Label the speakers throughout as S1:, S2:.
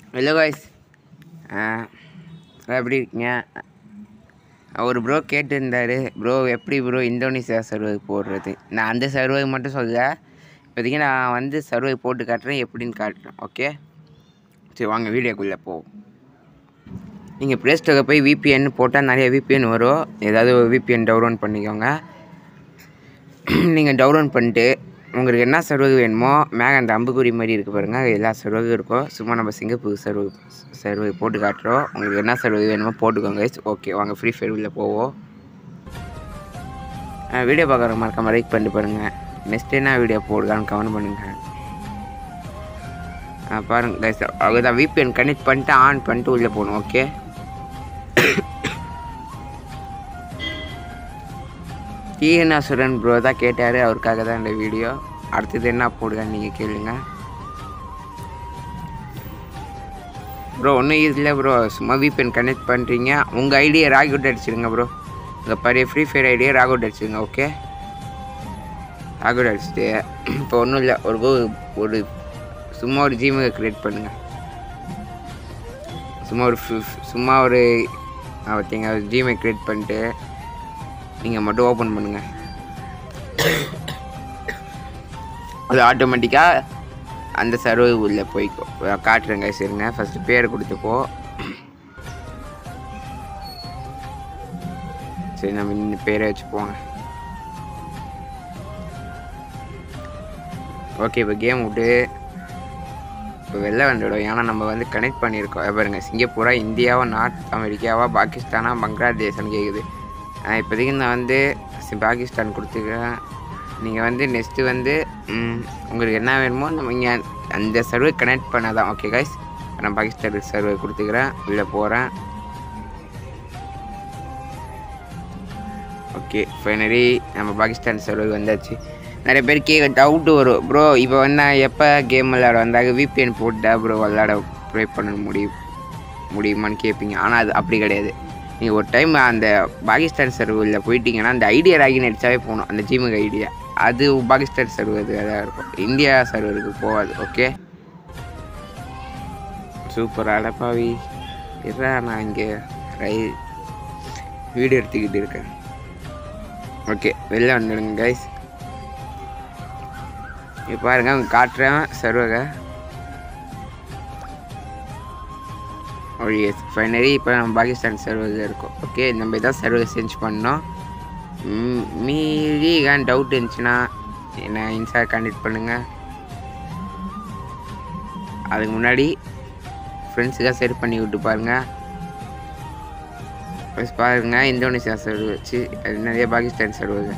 S1: hello guys எப்படி இருக்கீங்க ஒரு ப்ரோ கேட்டிருந்தாரு ப்ரோ எப்படி ப்ரோ இந்தோனேசியா சர்வர் போடுறது நான் அந்த சர்வர் மட்டும் சொல்ல இப்போதைக்கு நான் வந்து சர்வர் போட்டு காட்டுறேன் எப்படின்னு காட்டுறேன் ஓகே சரி வாங்க வீடியோக்குள்ளே போவோம் நீங்கள் ப்ளே ஸ்டோரில் போய் விபிஎன் போட்டால் நிறைய விபிஎன் வரும் ஏதாவது ஒரு விபிஎன் டவுன்லோட் பண்ணிக்கோங்க நீங்கள் டவுன்லோட் பண்ணிட்டு உங்களுக்கு என்ன சர்வர் வேணுமோ மேலே அந்த அம்புக்குறி மாதிரி இருக்கு பாருங்கள் எல்லா சர்வரும் இருக்கும் சும்மா நம்ம சிங்கப்பூர் சர்வர் சர்வர் போட்டு காட்டுறோம் உங்களுக்கு என்ன சர்வர் வேணுமோ போட்டுக்கோங்க ஓகே வாங்க ஃப்ரீ ஃபயர் உள்ள போவோம் வீடியோ பார்க்குற மறக்காம லைக் பண்ணிட்டு பாருங்கள் நெக்ஸ்ட் என்ன வீடியோ போடுதான்னு கமெண்ட் பண்ணுங்கள் பாருங்கள் கைஸ் அதுதான் விபிஎன் கனெக்ட் பண்ணிட்டு ஆன் பண்ணிட்டு உள்ளே போகணும் ஓகே தீகனாசுரன் ப்ரோ தான் கேட்டார் அவருக்காக தான் இந்த வீடியோ அடுத்தது என்ன போடுதான்னு நீங்கள் கேளுங்க ப்ரோ ஒன்றும் இல்லை ப்ரோ சும்மா விபிஎன் கனெக்ட் பண்ணுறீங்க உங்கள் ஐடியை ராக் அவுட் அடிச்சிடுங்க ப்ரோ உங்கள் பழைய ஃப்ரீ ஃபயர் ஐடியை ராக் அவுட் அடிச்சிடுங்க ஓகே ராக் அவுட் அடிச்சுட்டு இப்போ ஒன்றும் இல்லை ஒரு go- ஒரு சும்மா ஒரு ஜிமெயில் க்ரியேட் பண்ணுங்கள் சும்மா ஒரு fif- சும்மா ஒரு பார்த்தீங்க ஜிமெயில் க்ரியேட் பண்ணிட்டு நீங்கள் மட்டும் ஓப்பன் பண்ணுங்கள் அது ஆட்டோமேட்டிக்காக அந்த சர்வர் உள்ளே போய்க்கோ நான் காட்டுறேங்க சரிங்க ஃபஸ்ட்டு பேர் கொடுத்துப்போ சரி நம்ம இந்த பேரை வச்சுப்போங்க ஓகே இப்போ கேம் விட்டு இப்போ வெளில வந்துடும் ஏன்னா நம்ம வந்து கனெக்ட் பண்ணியிருக்கோம் இதை பாருங்க சிங்கப்பூரா இந்தியாவா நார்த் அமெரிக்காவா பாகிஸ்தானா பங்களாதேஷ்னு கேட்குது நான் இப்போதைக்கு நான் வந்து சி- பாகிஸ்தான் கொடுத்துக்கிறேன் நீங்கள் வந்து நெக்ஸ்ட்டு வந்து ம், உங்களுக்கு என்ன வேணுமோ நம்ம இங்கே அந்த சர்வர் கனெக்ட் பண்ணாதான் ஓகே கைஸ் நான் பாகிஸ்தான் சர்வர் கொடுத்துக்கிறேன் உள்ளே போகிறேன் ஓகே ஃபைனலி நம்ம பாகிஸ்தான் சர்வர் வந்தாச்சு நிறைய பேர் கேட்க டவுட்டு வரும் ப்ரோ இப்போ வந்து நான் எப்போ கேம் விளையாட வந்தாங்க விபிஎன் போட்டா ப்ரோ விளையாட ப்ரே பண்ண முடியும் முடியுமான்னு கேட்பீங்க ஆனால் அது அப்படி கிடையாது நீங்கள் ஒரு டைம் அந்த பாகிஸ்தான் சர்வரில் போயிட்டீங்கன்னா அந்த ஐடியா ராகின் அடித்தாவே போகணும் அந்த ஜிமுக ஐடியா அது பாகிஸ்தான் சர்வர் தான் இருக்கும் இந்தியா சர்வருக்கு போகாது ஓகே சூப்பர் அடப்பாவி இருடா நான் இங்கே ரை வீடியோ எடுத்துக்கிட்டு இருக்கேன் ஓகே வெளில வந்துடுங்க கைஸ் இப்போ பாருங்க அவங்க காட்டுறேன் சர்வக எஸ் ஃபைனலி இப்போ நம்ம பாகிஸ்தான் சர்வரில் இருக்கோம் ஓகே நம்ம இதான் சர்வர் செஞ்ச் பண்ணோம் ம், மீறி ஏன் டவுட் இருந்துச்சுன்னா என்ன இன்ஸ்டா கான்டெக்ட் பண்ணுங்கள் அதுக்கு முன்னாடி ஃப்ரெண்ட்ஸுக்காக செட் பண்ணி விட்டு பாருங்கள் ஃபஸ்ட் பாருங்க இந்தோனேசியா சர்வர் வச்சு அது நிறைய பாகிஸ்தான் சர்வர்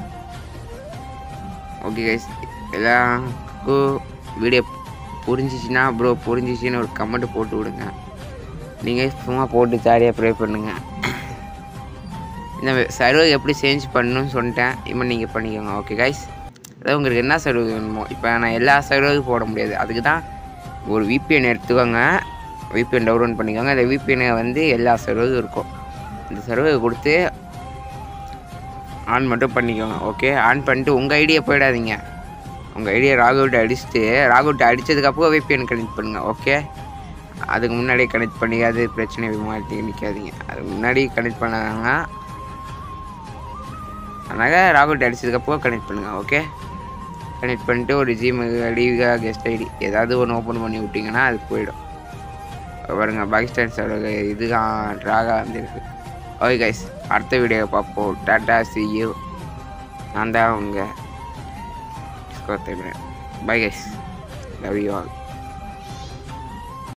S1: ஓகே கைஸ் எல்லாருக்கும் வீடியோ புரிஞ்சிச்சுன்னா ப்ரோ புரிஞ்சிச்சின்னு ஒரு கமெண்ட் போட்டு விடுங்க நீங்கள் சும்மா போட்டு ஜாலியாக ப்ரே பண்ணுங்கள் இந்த சர்வர் எப்படி சேஞ்ச் பண்ணணும்னு சொல்லிட்டேன் இப்போ நீங்கள் பண்ணிக்கோங்க ஓகே கைஸ் அதாவது உங்களுக்கு என்ன சர்வர் வேணுமோ இப்போ நான் எல்லா சர்வருக்கும் போட முடியாது அதுக்கு தான் ஒரு விபிஎன் எடுத்துக்கோங்க விபிஎன் டவுன்லோட் பண்ணிக்கோங்க அந்த விபிஎனை வந்து எல்லா சர்வரும் இருக்கும் இந்த சர்வர் கொடுத்து ஆன் மட்டும் பண்ணிக்கோங்க ஓகே ஆன் பண்ணிட்டு உங்கள் ஐடியா போயிடாதீங்க உங்கள் ஐடியா ராக் அவுட் அடிச்சுட்டு ராக் அவுட் அடித்ததுக்கப்புறம் விபிஎன் கனெக்ட் பண்ணுங்கள் ஓகே அதுக்கு முன்னாடியே கனெக்ட் பண்ணி அது பிரச்சனை மாற்றி நிற்காதீங்க அதுக்கு முன்னாடி கனெக்ட் பண்ணாங்கன்னா அதனால் ராக் அவுட் அடித்ததுக்கப்புறம் கனெக்ட் பண்ணுங்கள் ஓகே கனெக்ட் பண்ணிட்டு ஒரு ஜிமெயில் ஐடியா கெஸ்ட் ஐடி ஏதாவது ஒன்று ஓப்பன் பண்ணி விட்டிங்கன்னா அது போயிடும் இப்ப பாருங்க பாகிஸ்தான் சர்வர் இதுதான் ட்ராகா வந்துருக்கு ஓகே கைஸ் அடுத்த வீடியோ பார்ப்போம் டாட்டா சி யூ நான் தான் உங்கள் bye guys love you all